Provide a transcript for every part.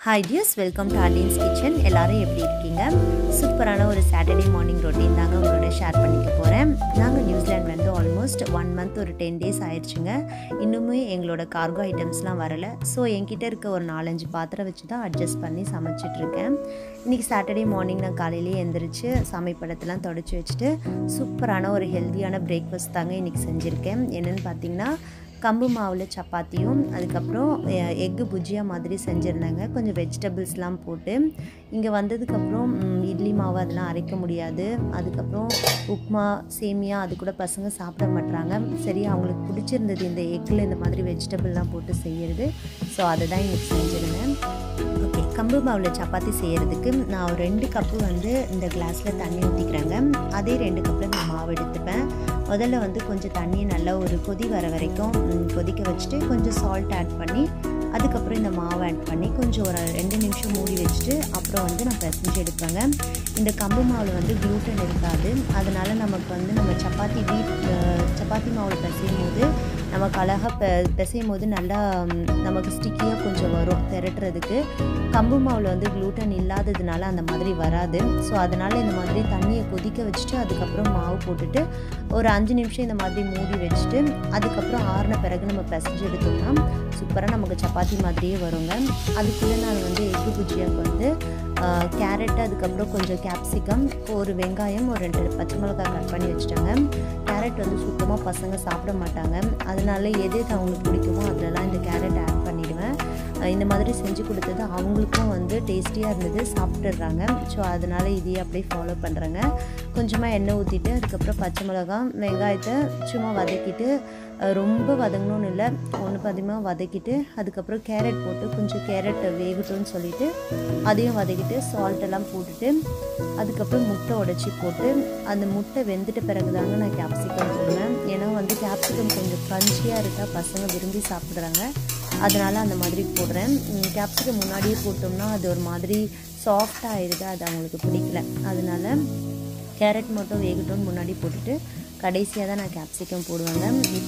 Hi dears welcome to Arleen's kitchen எல்லாரும் எப்படி இருக்கீங்க சூப்பரான ஒரு சாட்டர்டே மார்னிங் ரொட்டீன் தாங்க உங்களோட ஷேர் பண்ணிக்க போகிறேன் நாங்கள் நியூசிலாந்து வந்து ஆல்மோஸ்ட் ஒன் மந்த் ஒரு டென் டேஸ் ஆயிடுச்சுங்க இன்னுமே எங்களோட கார்கோ ஐட்டம்ஸ்லாம் வரலை ஸோ என்கிட்ட இருக்க ஒரு நாலஞ்சு பாத்திரம் வச்சு தான் அட்ஜஸ்ட் பண்ணி சமைச்சிட்ருக்கேன் இன்றைக்கி சாட்டர்டே மார்னிங் நான் காலையிலேயே எந்திரிச்சு சமைப்படத்தெல்லாம் தொடச்சி வச்சுட்டு சூப்பரான ஒரு ஹெல்த்தியான பிரேக்ஃபாஸ்ட் தாங்க இன்றைக்கி செஞ்சுருக்கேன் என்னென்னு பார்த்தீங்கன்னா கம்பு மாவில் சப்பாத்தியும் அதுக்கப்புறம் எக்கு புஜியா மாதிரி செஞ்சுருந்தாங்க கொஞ்சம் வெஜிடபிள்ஸ்லாம் போட்டு இங்கே வந்ததுக்கப்புறம் ம், இட்லி மாவு அதெல்லாம் அரைக்க முடியாது அதுக்கப்புறம் உப்மா சேமியா அது கூட பசங்க சாப்பிட மாட்றாங்க சரி அவங்களுக்கு பிடிச்சிருந்தது இந்த எக்கில் இந்த மாதிரி வெஜிடபிள்லாம் போட்டு செய்கிறது ஸோ அதை தான் இன்னைக்கு செஞ்சுருந்தேன் ஓகே கம்பு மாவில் சப்பாத்தி செய்கிறதுக்கு நான் ஒரு ரெண்டு கப்பு வந்து இந்த கிளாஸில் தண்ணி ஊற்றிக்கிறேங்க அதே ரெண்டு கப்பில் நான் மாவு எடுத்துப்பேன் முதல்ல வந்து கொஞ்சம் தண்ணியை நல்லா ஒரு கொதி வர வரைக்கும் ம், கொதிக்க வச்சுட்டு கொஞ்சம் சால்ட் ஆட் பண்ணி அதுக்கப்புறம் இந்த மாவு ஆட் பண்ணி கொஞ்சம் ஒரு ரெண்டு நிமிஷம் மூடி வச்சுட்டு அப்புறம் வந்து நான் பிசைஞ்சு எடுப்பேங்க இந்த கம்பு மாவில் வந்து க்ளூட்டன் இருக்காது அதனால நமக்கு வந்து நம்ம சப்பாத்தி வீட் அஹ், சப்பாத்தி மாவில் பிசையும் போது நமக்கு அழகாக பெ பிசையும் போது நல்லா ம், நமக்கு ஸ்டிக்கியாக கொஞ்சம் வரும் திரட்டுறதுக்கு கம்பு மாவில் வந்து க்ளூட்டன் இல்லாததுனால அந்த மாதிரி வராது ஸோ அதனால் இந்த மாதிரி தண்ணியை கொதிக்க வச்சுட்டு அதுக்கப்புறம் மாவு போட்டுட்டு ஒரு அஞ்சு நிமிஷம் இந்த மாதிரி மூடி வச்சுட்டு அதுக்கப்புறம் ஆறின பிறகு நம்ம பிசைஞ்சு எடுத்தோம்னா சூப்பராக நமக்கு சப்பாத்தி மாதிரியே வருங்க அதுக்குள்ளே நான் வந்து எக்கு புஜியாக்கு வந்து கேரட் அதுக்கப்புறம் கொஞ்சம் கேப்சிகம் ஒரு வெங்காயம் ஒரு ரெண்டு பச்சை மிளகாய் கட் பண்ணி வச்சுட்டாங்க கேரட் வந்து சுத்தமாக பசங்க சாப்பிட மாட்டாங்க அதனால எது எது அவங்களுக்கு பிடிக்குமோ அதிலலாம் இந்த கேரட் ஆட் பண்ணிடுவேன் அஹ் இந்த மாதிரி செஞ்சு கொடுத்தது அவங்களுக்கும் வந்து டேஸ்டியாக இருந்தது சாப்பிட்டுடுறாங்க ஸோ அதனால் இதையே அப்படியே ஃபாலோ பண்ணுறேங்க கொஞ்சமாக எண்ணெய் ஊற்றிட்டு அதுக்கப்புறம் பச்சை மிளகாய் வெங்காயத்தை சும்மா வதக்கிட்டு அஹ் ரொம்ப வதங்கணும்னு இல்லை ஒன்று பாதியமாக வதக்கிட்டு அதுக்கப்புறம் கேரட் போட்டு கொஞ்சம் கேரட் வேகட்டும்னு சொல்லிட்டு அதையும் வதக்கிட்டு சால்ட் எல்லாம் போட்டுட்டு அதுக்கப்புறம் முட்டை உடைச்சி போட்டு அந்த முட்டை வெந்துட்ட பிறகு தாங்க நான் கேப்சிகம் போடுவேன் ஏன்னா வந்து கேப்சிகம் கொஞ்சம் க்ரன்ச்சியாக இருந்தால் பசங்க விரும்பி சாப்பிட்றாங்க அதனால் அந்த மாதிரி போடுறேன் கேப்சிகம் முன்னாடியே போட்டோம்னா அது ஒரு மாதிரி சாஃப்டாக ஆயிடுது அது அவங்களுக்கு பிடிக்கல அதனால கேரட் மட்டும் வேகட்டும்னு முன்னாடி போட்டுட்டு கடைசியாக தான் நான் கேப்சிகம் போடுவேங்க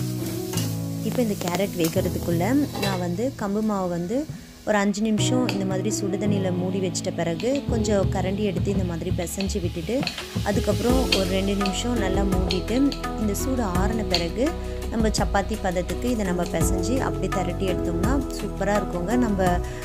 இப்போ இந்த கேரட் வேகிறதுக்குள்ளே நான் வந்து கம்பு மாவு வந்து ஒரு அஞ்சு நிமிஷம் இந்த மாதிரி சுடு தண்ணியில் மூடி வச்சிட்ட பிறகு கொஞ்சம் கரண்டி எடுத்து இந்த மாதிரி பிசைஞ்சு விட்டுட்டு அதுக்கப்புறம் ஒரு ரெண்டு நிமிஷம் நல்லா மூடிட்டு இந்த சூடு ஆறின பிறகு நம்ம சப்பாத்தி பதத்துக்கு இதை நம்ம பிசைஞ்சு அப்படி திரட்டி எடுத்தோம்னா சூப்பராக இருக்குங்க நம்ம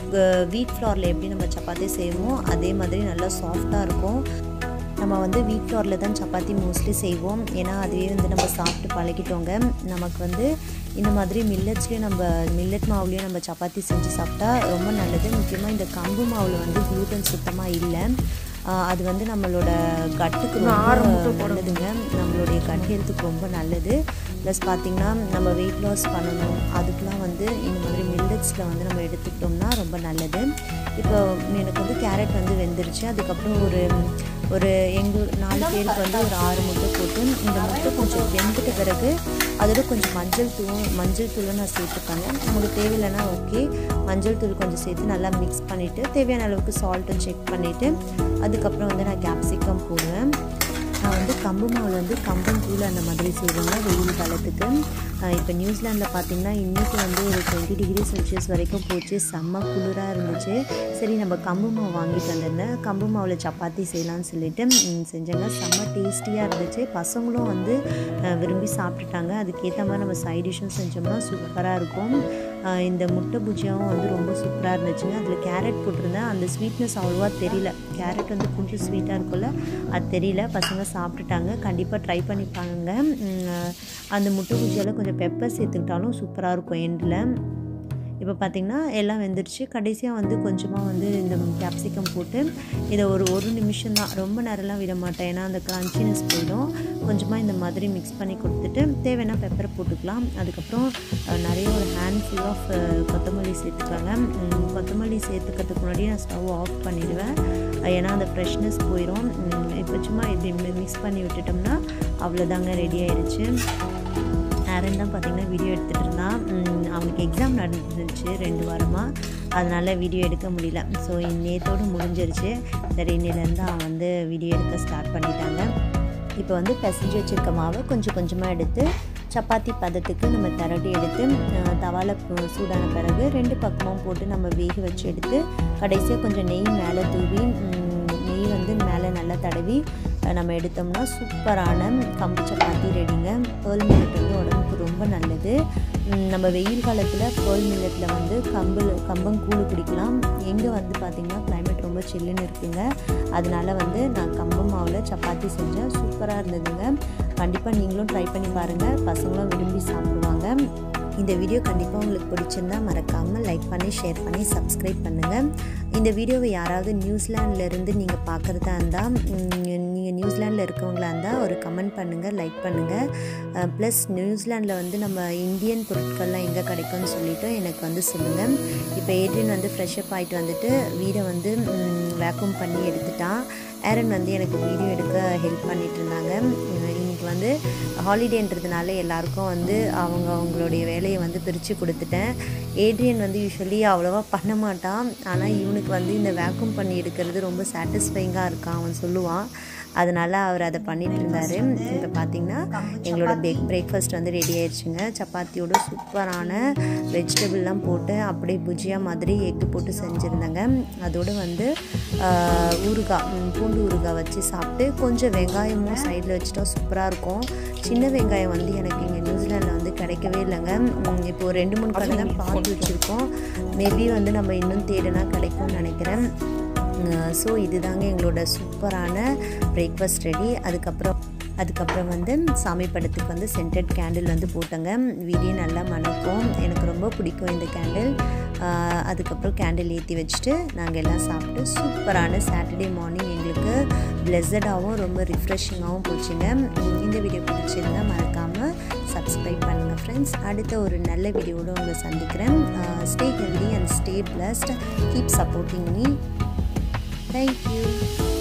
வீட் ஃப்ளாரில் எப்படி நம்ம சப்பாத்தி செய்வோமோ அதே மாதிரி நல்லா சாஃப்டாக இருக்கும் நம்ம வந்து வீட் ஃப்ளாரில் தான் சப்பாத்தி மோஸ்ட்லி செய்வோம் ஏன்னா அதுவே வந்து நம்ம சாப்பிட்டு பழகிட்டோங்க நமக்கு வந்து இந்த மாதிரி மில்லட்ஸ்லேயும் நம்ம மில்லட் மாவுலேயும் நம்ம சப்பாத்தி செஞ்சு சாப்பிட்டா ரொம்ப நல்லது முக்கியமாக இந்த கம்பு மாவில் வந்து க்ளூட்டன் சுத்தமாக இல்லை ஆஹ் அது வந்து நம்மளோட கட்டுக்கு ரொம்ப நல்லதுங்க நம்மளுடைய கட் ஹெல்த்துக்கு ரொம்ப நல்லது ப்ளஸ் பார்த்திங்கன்னா நம்ம வெயிட் லாஸ் பண்ணணும் அதுக்கெலாம் வந்து இந்த மாதிரி மில்லட்ஸில் வந்து நம்ம எடுத்துக்கிட்டோம்னா ரொம்ப நல்லது இப்போ எனக்கு வந்து கேரட் வந்து வெந்துருச்சு அதுக்கப்புறம் ஒரு ஒரு எங்கள் நாலு பேருக்கு வந்து ஒரு ஆறு முட்டை போட்டு இந்த முட்டை கொஞ்சம் வெந்துட்ட பிறகு அதோட கொஞ்சம் மஞ்சள் தூள் மஞ்சள் தூளும் நான் சேர்த்துப்பேங்க உங்களுக்கு தேவையில்லைன்னா ஓகே மஞ்சள் தூள் கொஞ்சம் சேர்த்து நல்லா மிக்ஸ் பண்ணிவிட்டு தேவையான அளவுக்கு சால்ட்டும் செக் பண்ணிவிட்டு அதுக்கப்புறம் வந்து நான் கேப்சிகம் போடுவேன் நான் வந்து கம்பு மாவில் வந்து கம்பங்கூழ் அந்த மாதிரி செய்வேங்க வெயில் காலத்துக்கு இப்போ நியூசிலாண்டில் பார்த்தீங்கன்னா இன்றைக்கி வந்து ஒரு டுவெண்ட்டி டிகிரி செல்சியஸ் வரைக்கும் போச்சு செம்ம குளிராக இருந்துச்சு சரி நம்ம கம்பு மாவு வாங்கிட்டு வந்திருந்தேன் கம்பு மாவில் சப்பாத்தி செய்யலாம்னு சொல்லிட்டு ம், செஞ்சேங்க செம்ம டேஸ்டியாக இருந்துச்சு பசங்களும் வந்து அஹ், விரும்பி சாப்பிட்டுட்டாங்க அதுக்கேற்ற மாதிரி நம்ம சைட் டிஷ்ஷும் செஞ்சோம்னா சூப்பராக இருக்கும் அஹ், இந்த முட்டை பூஜியாவும் வந்து ரொம்ப சூப்பராக இருந்துச்சுங்க அதில் கேரட் போட்டிருந்தேன் அந்த ஸ்வீட்னஸ் அவ்வளோவா தெரியல கேரட் வந்து கொஞ்சம் ஸ்வீட்டாக இருக்கும்ல அது தெரியல பசங்க சாப்பிட்டுட்டாங்க கண்டிப்பாக ட்ரை பண்ணி பாருங்க உம், அந்த முட்டை பூஜியால் கொஞ்சம் பெப்பர் சேர்த்துக்கிட்டாலும் சூப்பராக இருக்கும் எண்டில் இப்போ பார்த்திங்கன்னா எல்லாம் வெந்துருச்சு கடைசியாக வந்து கொஞ்சமாக வந்து இந்த கேப்சிகம் போட்டு இதை ஒரு ஒரு நிமிஷம் தான் ரொம்ப நேரம்லாம் விட மாட்டேன் ஏன்னா அந்த க்ரன்ச்சினஸ் போயிடும் கொஞ்சமாக இந்த மாதிரி மிக்ஸ் பண்ணி கொடுத்துட்டு தேவைன்னா பெப்பர் போட்டுக்கலாம் அதுக்கப்புறம் அஹ், நிறைய ஒரு ஹேண்ட்ஃபுல் ஆஃப் கொத்தமல்லி சேர்த்துக்காங்க உம், கொத்தமல்லி சேர்த்துக்கிறதுக்கு முன்னாடி நான் ஸ்டவ் ஆஃப் பண்ணிடுவேன் அஹ், ஏன்னா அந்த ஃப்ரெஷ்னஸ் போயிடும் உம், இப்போ சும்மா இப்படி மிக்ஸ் பண்ணி விட்டுட்டோம்னா அவ்வளோதாங்க ரெடி ஆயிடுச்சு ஆரன் தான் பார்த்தீங்கன்னா வீடியோ எடுத்துகிட்டு இருந்தான் உம், அவனுக்கு எக்ஸாம் நடந்துருச்சு ரெண்டு வாரமாக அதனால் வீடியோ எடுக்க முடியல ஸோ நேத்தோடு முடிஞ்சிருச்சு சரி இன்னிலேருந்து அவன் வந்து வீடியோ எடுக்க ஸ்டார்ட் பண்ணிட்டாங்க இப்போ வந்து பிசைஞ்சு வச்சுருக்க மாவை கொஞ்சம் கொஞ்சமாக எடுத்து சப்பாத்தி பதத்துக்கு நம்ம திரட்டி எடுத்து தவால சூடான பிறகு ரெண்டு பக்கமும் போட்டு நம்ம வேக வச்சு எடுத்து கடைசியாக கொஞ்சம் நெய் மேலே தூவி நெய் வந்து மேலே நல்லா தடவி நம்ம எடுத்தோம்னா சூப்பரான கம்பு சப்பாத்தி ரெடிங்க பேர்ல் மில்லட் வந்து உடம்புக்கு ரொம்ப நல்லது நம்ம வெயில் காலத்தில் பேர்ல் மில்லட்டில் வந்து கம்பு கம்பங்கூழ் குடிக்கலாம் எங்கே வந்து பார்த்திங்கன்னா கிளைமேட் ரொம்ப சில்லுன்னு இருக்குங்க அதனால வந்து நான் கம்பு மாவில் சப்பாத்தி செஞ்சேன் சூப்பராக இருந்ததுங்க கண்டிப்பாக நீங்களும் ட்ரை பண்ணி பாருங்கள் பசங்களும் விரும்பி சாப்பிடுவாங்க இந்த வீடியோ கண்டிப்பாக உங்களுக்கு பிடிச்சிருந்தா மறக்காமல் லைக் பண்ணி ஷேர் பண்ணி சப்ஸ்கிரைப் பண்ணுங்கள் இந்த வீடியோவை யாராவது நியூசிலாண்ட்லேருந்து நீங்கள் பார்க்குறதா இருந்தால் நீங்கள் நியூசிலாண்டில் இருக்கவங்களா இருந்தால் ஒரு கமெண்ட் பண்ணுங்கள் லைக் பண்ணுங்கள் ப்ளஸ் நியூசிலாண்டில் வந்து நம்ம இந்தியன் பொருட்கள்லாம் எங்கே கிடைக்கும்னு சொல்லிவிட்டு எனக்கு வந்து சொல்லுங்கள் இப்போ ஏட்ரியன் வந்து ஃப்ரெஷ்அப் ஆகிட்டு வந்துட்டு வீடை வந்து வேக்யூம் பண்ணி எடுத்துட்டான் ஏரன் வந்து எனக்கு வீடியோ எடுக்க ஹெல்ப் பண்ணிகிட்டு இருந்தாங்க இன்றைக்கி வந்து ஹாலிடேன்றதுனால எல்லாருக்கும் வந்து அவங்க அவங்களுடைய வேலையை வந்து பிரித்து கொடுத்துட்டேன் ஏட்ரியன் வந்து யூஸ்வலி அவ்வளோவா பண்ண மாட்டான் ஆனால் இவனுக்கு வந்து இந்த வேக்யூம் பண்ணி எடுக்கிறது ரொம்ப சாட்டிஸ்ஃபைங்காக இருக்கான் அவன் சொல்லுவான் அதனால் அவர் அதை பண்ணிட்டு இருந்தார் இப்போ பார்த்தீங்கன்னா எங்களோட பிரேக் பிரேக்ஃபாஸ்ட் வந்து ரெடி ஆயிடுச்சுங்க சப்பாத்தியோட சூப்பரான வெஜிடபிள்லாம் போட்டு அப்படியே புஜியா மாதிரி எக்கு போட்டு செஞ்சுருந்தேங்க அதோடு வந்து ஊறுகாய் பூண்டு ஊறுகாய் வச்சு சாப்பிட்டு கொஞ்சம் வெங்காயமும் சைடில் வச்சுட்டா சூப்பராக இருக்கும் சின்ன வெங்காயம் வந்து எனக்கு இங்கே நியூசிலாண்டில் வந்து கிடைக்கவே இல்லைங்க இப்போது ரெண்டு மூணு கடை தான் பார்த்து வச்சுருக்கோம் மேபி வந்து நம்ம இன்னும் தேடினா கிடைக்கும்னு நினைக்கிறேன் ஸோ இதுதாங்க எங்களோட சூப்பரான பிரேக்ஃபாஸ்ட் ரெடி அதுக்கப்புறம் அதுக்கப்புறம் வந்து சாமி படத்துக்கு வந்து சென்டட் கேண்டில் வந்து போட்டோங்க வீடியோ நல்லா மணக்கும் எனக்கு ரொம்ப பிடிக்கும் இந்த கேண்டில் அதுக்கப்புறம் கேண்டில் ஏற்றி வச்சுட்டு நாங்கள் எல்லாம் சாப்பிட்டு சூப்பரான சாட்டர்டே மார்னிங் எங்களுக்கு பிளெஸடாகவும் ரொம்ப ரிஃப்ரெஷிங்காகவும் போச்சுங்க இந்த வீடியோ பிடிச்சிருந்தா மறக்காமல் சப்ஸ்கிரைப் பண்ணுங்கள் ஃப்ரெண்ட்ஸ் அடுத்த ஒரு நல்ல வீடியோவோடு உங்களை சந்திக்கிறேன் stay healthy and stay blessed keep supporting me Thank you.